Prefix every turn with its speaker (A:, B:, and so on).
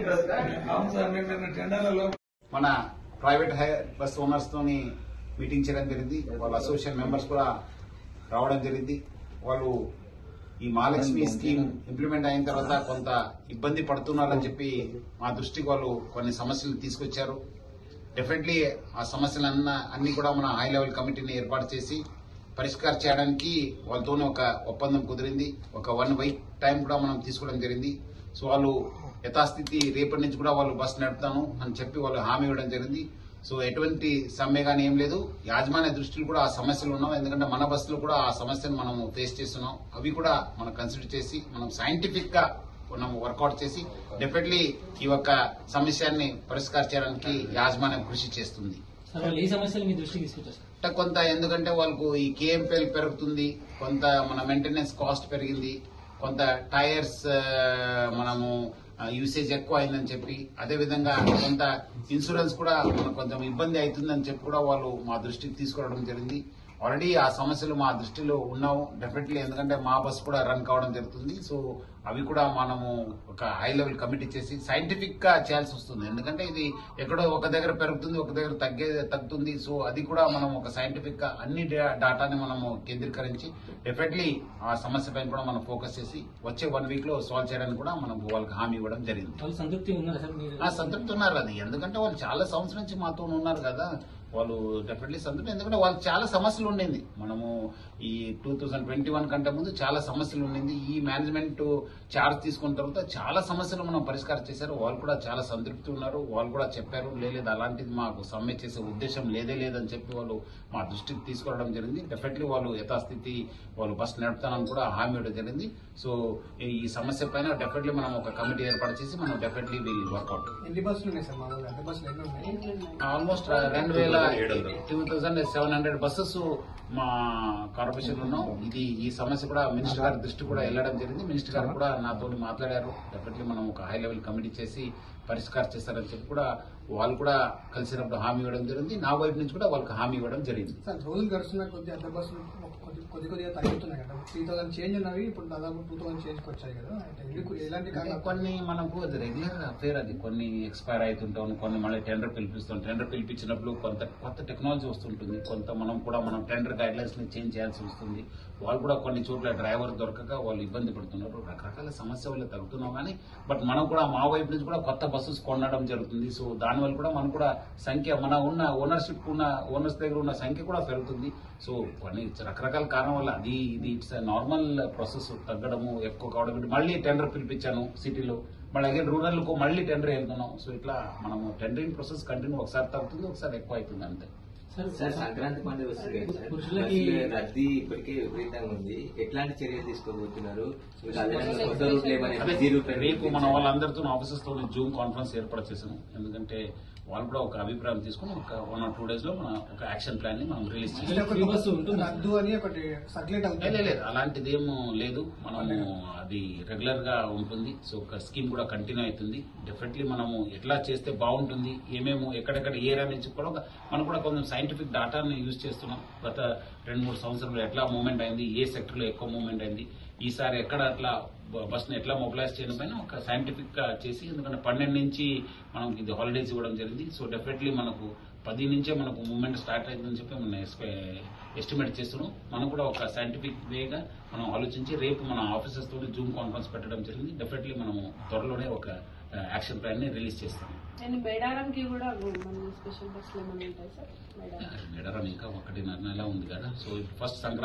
A: అవును సార్ మేము నిన్న టెండర్లలో
B: మన ప్రైవేట్ హై బస్ ఓనర్స్ తోని మీటింగ్ చేయడం జరిగింది వాళ్ళ అసోసియేషన్ మెంబర్స్ కూడా రావడం జరిగింది వాళ్ళు ఈ మహాలక్ష్మి స్కీమ్ ఇంప్లిమెంట్ అయిన తర్వాత కొంత ఇబ్బంది పడుతున్నారని చెప్పి మా దృష్టికి వాళ్ళు కొన్ని సమస్యలు తీసుకొచ్చారు డెఫినెట్లీ ఆ సమస్యలన్న అన్ని కూడా మన హై లెవెల్ కమిటీని ఏర్పాటు చేసి పరిష్కారం చేయడానికి వాళ్ళతోనే ఒక ఒప్పందం కుదిరింది ఒక వన్ వీక్ టైం కూడా మనం తీసుకోవడం జరిగింది సో వాళ్ళు యథాస్థితి రేపటి నుంచి కూడా వాళ్ళు బస్సు నడుపుతాను అని చెప్పి వాళ్ళు హామీ ఇవ్వడం జరిగింది సో ఎటువంటి సమ్మె కానీ ఏం లేదు యాజమాన్య దృష్టిలో కూడా ఆ సమస్యలు ఉన్నాం ఎందుకంటే మన బస్సులో కూడా ఆ సమస్యను మనం ఫేస్ చేస్తున్నాం అవి కూడా మనం కన్సిడర్ చేసి మనం సైంటిఫిక్ గా మనం వర్కౌట్ చేసి డెఫినెట్లీ ఈ యొక్క సమస్యాన్ని పరిష్కారం చేయడానికి యాజమాన్యం కృషి చేస్తుంది
C: సార్ వాళ్ళు ఏ సమస్యలు మీ దృష్టికి తీసుకొచ్చారు సార్
B: అంటే కొంత ఎందుకంటే వాళ్ళకు ఈ కేఎంపీఎల్ పెరుగుతుంది కొంత మన మెయింటెనెన్స్ కాస్ట్ పెరిగింది కొంత టైర్స్ ఆ, మనము యూసేజ్ ఎక్కువ అయిందని చెప్పి అదే విధంగా కొంత ఇన్సూరెన్స్ కూడా మనకు కొంచెం ఇబ్బంది అవుతుందని చెప్పి కూడా వాళ్ళు మా దృష్టికి తీసుకురావడం జరిగింది ఆల్రెడీ ఆ సమస్యలు మా దృష్టిలో ఉన్నావు డెఫినెట్లీ ఎందుకంటే మా బస్ కూడా రన్ కావడం జరుగుతుంది సో అవి కూడా మనము ఒక హై లెవెల్ కమిటీ చేసి సైంటిఫిక్ గా చేయాల్సి వస్తుంది ఎందుకంటే ఇది ఎక్కడో ఒక దగ్గర పెరుగుతుంది ఒక దగ్గర తగ్గే తగ్గుతుంది సో అది కూడా మనం ఒక సైంటిఫిక్ గా అన్ని డా- డాటాని మనము కేంద్రీకరించి డెఫినెట్లీ ఆ సమస్య పైన కూడా మనం ఫోకస్ చేసి వచ్చే వన్ వీక్ లో సాల్వ్ చేయడానికి కూడా మనం వాళ్ళకి హామీ ఇవ్వడం జరిగింది
C: వాళ్ళు సంతృప్తి ఉన్నారా సార్ మీరు
B: ఆ సంతృప్తి ఉన్నారు అది ఎందుకంటే వాళ్ళు చాలా సంవత్సరం నుంచి మాతో ఉన్నారు కదా వాళ్ళు డెఫినెట్లీ సంతృప్తి ఎందుకంటే వాళ్ళకి చాలా సమస్యలు ఉండింది మనము ఈ టూ థౌజండ్ ట్వంటీ వన్ కంటే ముందు చాలా సమస్యలు ఉండింది ఈ మేనేజ్మెంట్ చార్జ్ తీసుకున్న తర్వాత చాలా సమస్యలు మనం పరిష్కారం చేశారు వాళ్ళు కూడా చాలా సంతృప్తి ఉన్నారు వాళ్ళు కూడా చెప్పారు లేదు అలాంటిది మాకు సమ్మె చేసే ఉద్దేశం లేదే లేదని చెప్పి వాళ్ళు మా దృష్టికి తీసుకురావడం జరిగింది డెఫినెట్లీ వాళ్ళు యథాస్థితి వాళ్ళు బస్ నడుపుతానని కూడా హామీ ఇవ్వడం జరిగింది సో ఈ సమస్య పైన డెఫినెట్లీ మనం ఒక కమిటీ ఏర్పాటు చేసి మనం డెఫినెట్లీ విల్ వర్కౌట్
D: ఎన్ని బస్సులు ఉన్నాయి సార్ మామూలుగా ఎంత బస్సులు ఎన్ని ఉన్నాయి
B: ఆల్మోస్ట్ రెండు వేల two thousand seven hundred buses మా కార్పొరేషన్ ఉన్నాం ఇది ఈ సమస్య కూడా మినిస్టర్ గారి దృష్టి కూడా వెళ్ళడం జరిగింది మినిస్టర్ గారు కూడా నాతో మాట్లాడారు డెఫినెట్లీ మనం ఒక హై లెవెల్ కమిటీ చేసి పరిష్కారం చేస్తారని చెప్పి కూడా వాళ్ళు కూడా కలిసినప్పుడు హామీ ఇవ్వడం జరిగింది నా వైపు నుంచి కూడా వాళ్ళకి హామీ ఇవ్వడం జరిగింది
D: సార్ రోజులు గడుస్తున్న కొద్ది అద్దె బస్సులు కొద్ది కొద్ది కొద్దిగా తగ్గుతున్నాయి కదా త్రీ థౌసండ్ చేంజ్ ఉన్నవి ఇప్పుడు దాదాపు టూ థౌసండ్ చేంజ్కి వచ్చాయి కదా అంటే ఎందుకు ఎలాంటి
B: అంటే
D: కారణం
B: కొన్ని మనకు అది రెగ్యులర్ అఫేర్ అది కొన్ని ఎక్స్పైర్ అవుతుంటాం కొన్ని మళ్ళీ టెండర్ పిలిపిస్తాం టెండర్ పిలిపించినప్పుడు కొంత కొత్త టెక్నాలజీ వస్తుంటుంది కొంత మనం కూడా మనం టెండర్ గైడ్ లైన్స్ ని చేంజ్ చేయాల్సి వస్తుంది వాళ్ళు కూడా కొన్ని చోట్ల డ్రైవర్ దొరకక వాళ్ళు ఇబ్బంది పడుతున్నారు రకరకాల సమస్య వల్ల తగ్గుతున్నాం కానీ బట్ మనం కూడా మా వైపు నుంచి కూడా కొత్త బస్సెస్ కొనడం జరుగుతుంది సో దానివల్ల కూడా మనం కూడా సంఖ్య మన ఉన్న ఓనర్షిప్ ఉన్న ఓనర్స్ దగ్గర ఉన్న సంఖ్య కూడా పెరుగుతుంది సో కొన్ని రకరకాల కారణం వల్ల అది ఇది ఇట్స్ నార్మల్ ప్రాసెస్ తగ్గడము ఎక్కువ కావడం మళ్ళీ టెండర్ పిలిపించాను సిటీలో మళ్ళీ అగైన్ రూరల్ కు మళ్ళీ టెండర్ వెళ్తున్నాం సో ఇట్లా మనము టెండరింగ్ ప్రాసెస్ కంటిన్యూ ఒకసారి తగ్గుతుంది ఒకసారి ఎక్కువ అవుతుంది అంతే
C: సార్
E: సార్ సంక్రాంతి పండుగ వస్తుంది కదా సార్
C: పురుషులకి
E: బస్సుల రద్దీ ఇప్పటికే విపరీతంగా ఉంది ఎట్లాంటి చర్యలు తీసుకోబోతున్నారు ఇంకా అదనంగా కొత్త రూట్లు ఏమైనా
B: అదే
E: బిజీ రూట్లు ఏమైనా
B: రేపు మన వాళ్ళందరితో ఆఫీసెస్ తో జూమ్ కాన్ఫరెన్స్ ఏర్పాటు చేసాము ఎందుకంటే వాళ్ళు కూడా ఒక అభిప్రాయం తీసుకుని ఒక వన్ ఆర్ టూ డేస్ లో మన ఒక యాక్షన్ ప్లాన్ ని మనం రిలీజ్ చేసాం
D: అంటే
C: ఫ్రీ
D: ఒకటి
C: బస్సు ఉంటుందా?
D: రద్దు అని ఒకటి సర్క్యులేట్
B: లేదు,
D: అవుతుంది
B: లేదు అలాంటిది ఏమో లేదు మనము అది రెగ్యులర్ గా ఉంటుంది సో ఒక స్కీమ్ కూడా కంటిన్యూ అవుతుంది డెఫినెట్లీ మనము ఎట్లా చేస్తే బాగుంటుంది ఏమేమో ఎక్కడెక్కడ ఏ ఏరియా నుంచి కూడా ఒక- మనం కూడా కొంచెం సైంటిఫిక్ డాటాని యూజ్ చేస్తున్నాం గత రెండు మూడు సంవత్సరాలు ఎట్లా మూవ్మెంట్ అయింది ఏ సెక్టర్ లో ఎక్కువ మూవ్మెంట్ అయింది ఈసారి ఎక్కడ అట్లా బస్ ని ఎట్లా మొబిలైజ్ చేయడం పైన ఒక సైంటిఫిక్ గా చేసి ఎందుకంటే పన్నెండు నుంచి మనం ఇది హాలిడేస్ ఇవ్వడం జరిగింది సో డెఫినెట్లీ మనకు పది నుంచే మనకు మూవ్మెంట్ స్టార్ట్ అయిందని చెప్పి మనం ఎస్టిమేట్ చేస్తున్నాం మనం కూడా ఒక సైంటిఫిక్ వేగా మనం ఆలోచించి రేపు మన ఆఫీసర్స్ తోటి జూమ్ కాన్ఫరెన్స్ పెట్టడం జరిగింది డెఫినెట్లీ మనము త్వరలోనే ఒక యాక్షన్ ప్లాన్ ని రిలీజ్ చేస్తాం
F: నేను మేడారంకి కూడా మన స్పెషల్ బస్సులు ఏమైనా ఉంటాయి సార్ మేడారం
B: మేడారం ఇంకా ఒకటిన్నర నెల ఉంది కదా సో ఫస్ట్ సంక్రాంతి